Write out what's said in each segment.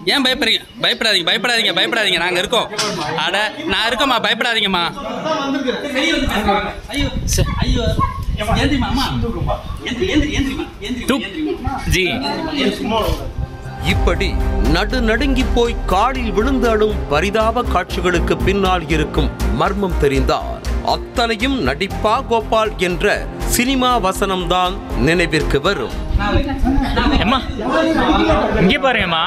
ஏன் பயப்படுறீங்க பயப்படாதீங்க பயப்படாதீங்க பயப்படாதீங்க நாங்க இருக்கோம் அட நான் இருக்கோம்மா பயப்படாதீங்கம்மா ஜி இப்படி நடு நடுங்கி போய் காலில் விழுந்து அழும் பரிதாப காட்சிகளுக்கு பின்னால் இருக்கும் மர்மம் தெரிந்தால் அத்தனையும் நடிப்பா கோபால் என்ற சினிமா வசனம்தான் நினைவிற்கு வரும் அம்மா இங்கே பாருங்கம்மா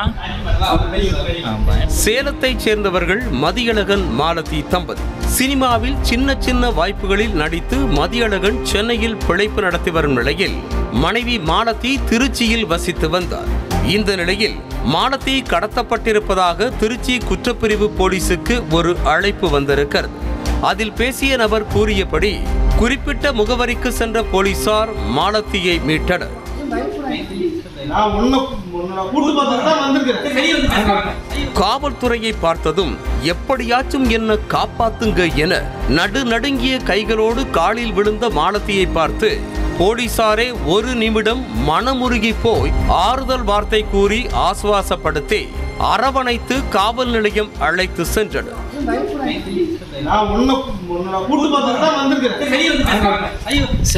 சேலத்தைச் சேர்ந்தவர்கள் மதியழகன் மாலதி தம்பதி சினிமாவில் சின்ன சின்ன வாய்ப்புகளில் நடித்து மதியழகன் சென்னையில் பிழைப்பு நடத்தி வரும் நிலையில் மனைவி மாலதி திருச்சியில் வசித்து வந்தார் இந்த நிலையில் மாலதி கடத்தப்பட்டிருப்பதாக திருச்சி குற்றப்பிரிவு போலீசுக்கு ஒரு அழைப்பு வந்திருக்கிறது அதில் பேசிய நபர் கூறியபடி குறிப்பிட்ட முகவரிக்கு சென்ற போலீசார் மாலத்தியை மீட்டனர் நான் உன்னை உன்னை கூட்டு பார்த்துட்டு தான் வந்திருக்கிறேன் காவல்துறையை பார்த்ததும் எப்படியாச்சும் என்ன காப்பாத்துங்க என நடு நடுங்கிய கைகளோடு காலில் விழுந்த மாலத்தியை பார்த்து போலீசாரே ஒரு நிமிடம் மனமுருகி போய் ஆறுதல் வார்த்தை கூறி ஆசுவாசப்படுத்தி அரவணைத்து காவல் நிலையம் அழைத்து சென்றனர் நான் உன்னை உன்னை கூட்டு பார்த்துட்டு தான் வந்திருக்கிறேன்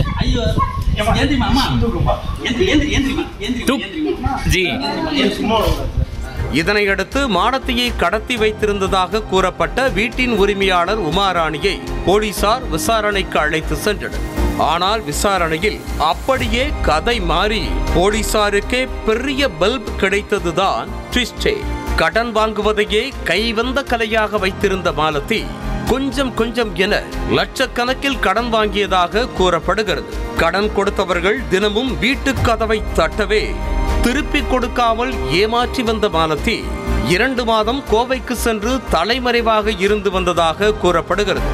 ஜி சும்மா இதனையடுத்து மானத்தியை கடத்தி வைத்திருந்ததாக கூறப்பட்ட வீட்டின் உரிமையாளர் உமாராணியை போலீசார் விசாரணைக்கு அழைத்து சென்றனர் ஆனால் விசாரணையில் அப்படியே கதை மாறி போலீசாருக்கே பெரிய பல்ப் கிடைத்ததுதான் ட்விஸ்டே கடன் வாங்குவதையே கைவந்த கலையாக வைத்திருந்த மாலதி கொஞ்சம் கொஞ்சம் என லட்சக்கணக்கில் கடன் வாங்கியதாக கூறப்படுகிறது கடன் கொடுத்தவர்கள் தினமும் வீட்டு கதவை தட்டவே திருப்பிக் கொடுக்காமல் ஏமாற்றி வந்த மாலதி இரண்டு மாதம் கோவைக்கு சென்று தலைமறைவாக இருந்து வந்ததாக கூறப்படுகிறது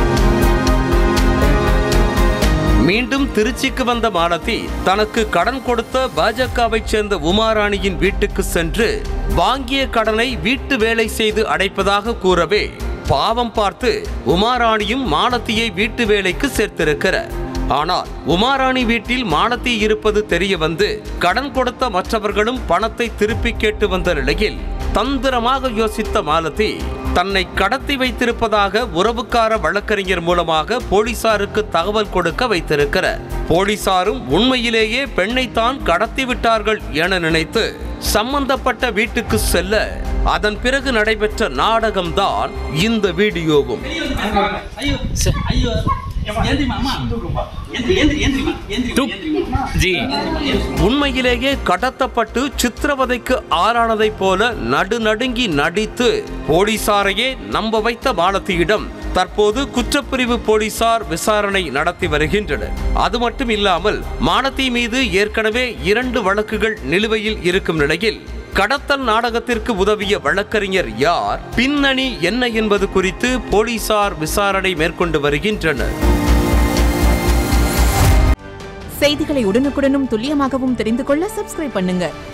மீண்டும் திருச்சிக்கு வந்த மாலதி தனக்கு கடன் கொடுத்த பாஜகவைச் சேர்ந்த உமாராணியின் வீட்டுக்கு சென்று வாங்கிய கடனை வீட்டு வேலை செய்து அடைப்பதாக கூறவே பாவம் பார்த்து உமாராணியும் மாலத்தியை வீட்டு வேலைக்கு சேர்த்திருக்கிறார் ஆனால் உமாராணி வீட்டில் மானத்தி இருப்பது தெரிய வந்து கடன் கொடுத்த மற்றவர்களும் பணத்தை திருப்பி கேட்டு வந்த நிலையில் தந்திரமாக யோசித்த மாலதி தன்னை கடத்தி வைத்திருப்பதாக உறவுக்கார வழக்கறிஞர் மூலமாக போலீசாருக்கு தகவல் கொடுக்க வைத்திருக்கிறார் போலீசாரும் உண்மையிலேயே பெண்ணைத்தான் கடத்தி விட்டார்கள் என நினைத்து சம்பந்தப்பட்ட வீட்டுக்கு செல்ல அதன் பிறகு நடைபெற்ற நாடகம்தான் இந்த வீடியோவும் ஜி உண்மையிலேயே கடத்தப்பட்டு சித்திரவதைக்கு ஆளானதைப் போல நடுநடுங்கி நடித்து போலீசாரையே நம்ப வைத்த மாலத்தியிடம் தற்போது குற்றப்பிரிவு போலீசார் விசாரணை நடத்தி வருகின்றனர் அது மட்டும் இல்லாமல் மானத்தி மீது ஏற்கனவே இரண்டு வழக்குகள் நிலுவையில் இருக்கும் நிலையில் கடத்தல் நாடகத்திற்கு உதவிய வழக்கறிஞர் யார் பின்னணி என்ன என்பது குறித்து போலீசார் விசாரணை மேற்கொண்டு வருகின்றனர் செய்திகளை உடனுக்குடனும் துல்லியமாகவும் தெரிந்து கொள்ள சப்ஸ்கிரைப் பண்ணுங்க